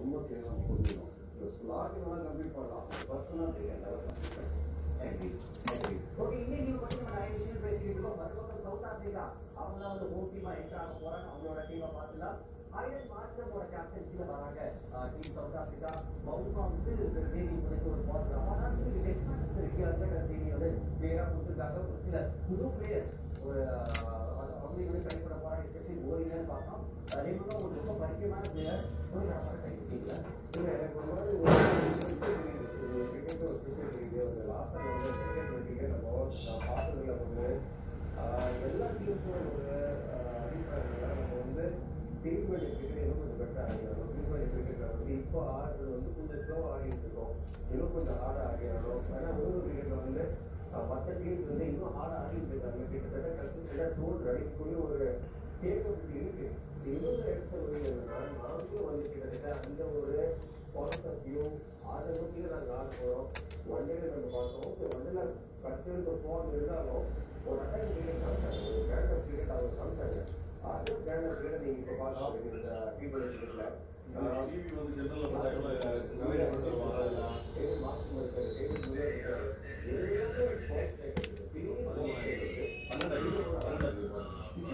ரொம்ப கேள்வி புரியணும் இந்த ஸ்லாட்டிங் வேணா கம்ப்ளீட் பண்ணலாம் பர்சனல் ஓகே இன்னைக்கு நீங்க பத்தி நம்ம நிறைய விஷயம் பேசிட்டு இருக்கோம் மறுபக்கம் சவுத் ஆப்பிரிக்கா அவங்க தான் வந்து ஹோம் டீமா என்டர் ஆக போறாங்க அவங்களோட டீமை பார்த்துலாம் ஐடன் மாஸ்டரோட கேப்டன்சில வராங்க டீம் சவுத் ஆப்பிரிக்கா பவுமா வந்து செய்தி முறைக்கு ஒரு பாட்டு ஆனால் இது டெஸ்ட் மேட்ச் இருக்கு அந்த செய்தி வந்து கிளியரா கொடுத்துருக்காங்க ஒரு சில புது பிளேயர் ஒரு அவங்க வந்து ட்ரை பண்ண போறாங்க எஸ்பெஷலி ஓரிங்கன்னு பார்த்தோம் ரெண்டு ஒரு ரொம்ப பரிச்சயமான பிளேயர் ஒரு நம்ம கை கொடுத்தீங்களா இல்ல எனக்கு ஒரு மாதிரி ஒரு கிரிக்கெட் ஒரு ஸ்பெஷல் லீக் அந்த லாஸ்ட் டைம் வந்து கிரிக்கெட் கிரிக்கெட் நம்ம நான் பார்த்ததுல வந்து ஆஹ், எல்லா டீம்ஸும் ஒரு ஆஹ், அபிப்பிராயம் நம்ம வந்து திருப்பதி கிரிக்கெட் இன்னும் கொஞ்சம் பெட்டராக ஆகிடணும் திருப்பதி கிரிக்கெட்ல வந்து இப்போ ஆடுறது வந்து கொஞ்சம் ஸ்லோ ஆகிட்டு இருக்கோம் இன்னும் கொஞ்சம் ஹார்டாக ஆகிடணும் ஏன்னா ஒரு கிரிக்கெட்ல வந்து ஆஹ், மற்ற டீம்ஸ் வந்து இன்னும் ஹார்டாக ஆடிட்டு இருக்காங்க கிட்டத்தட்ட கன்சிஸ்டண்டாக டூர் அடிக்கக்கூடிய ஒரு கேப்பபிலிட்டி இருக்கு இன்னொரு இடத்துல ஒரு என்னன்னா நாங்களும் வந்து கிட்டத்தட்ட அந்த ஒரு பாயிண்ட் ஆஃப் வியூ அதை நோக்கி நாங்கள் ஆட போகிறோம் ஒன் டேல நம்ம பார்த்தோம் ஓகே ஒன் டேல கஷ்டம் ஃபார்ம் இருந்தாலும் ஒரு அட்டாக் கிரிக்கெட் காமிச்சாங்க ஒரு கிராண்ட் ஆஃப் கிரிக்கெட் அவங்க காமிச்சாங்க அது கிராண்ட் ஆஃப் கிரிக்கெட் நீங்கள் இப்போ பார்க்கலாம் இந்த டீம் கிரிக்கெட்ல டிவி வந்து ஜெனரல்ல பார்த்தா எவ்வளவு நிறைய கொண்டு வருவாங்க அதெல்லாம் டேவிட் மார்க்ஸ் இருக்காரு டேவிட் முல்லர் இருக்காரு எல்லாமே பாயிண்ட் இருக்கு பெரிய பாயிண்ட் இருக்கு பன்னெண்டு ஐநூறு பன்னெண்டு ஐநூறு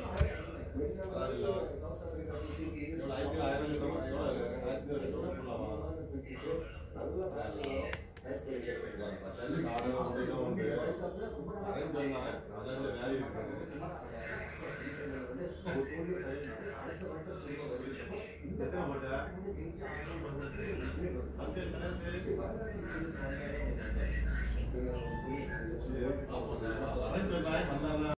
எவ்வளவு ஐபிஎல் ஆயிரம் லிட்டர் எவ்வளவு ஆயிரத்தி ரெண்டு ரூபாய் சொல்லலாம் பத்தாயிரத்தி ஆயிரம் உண்டு உண்டு நிறைய சொன்னாங்க அதில் வேலை இருக்காங்க எத்தனை போட்ட அங்கிள் சரி சரி அப்போ நான் வரேன்னு சொன்னாங்க வந்தாங்க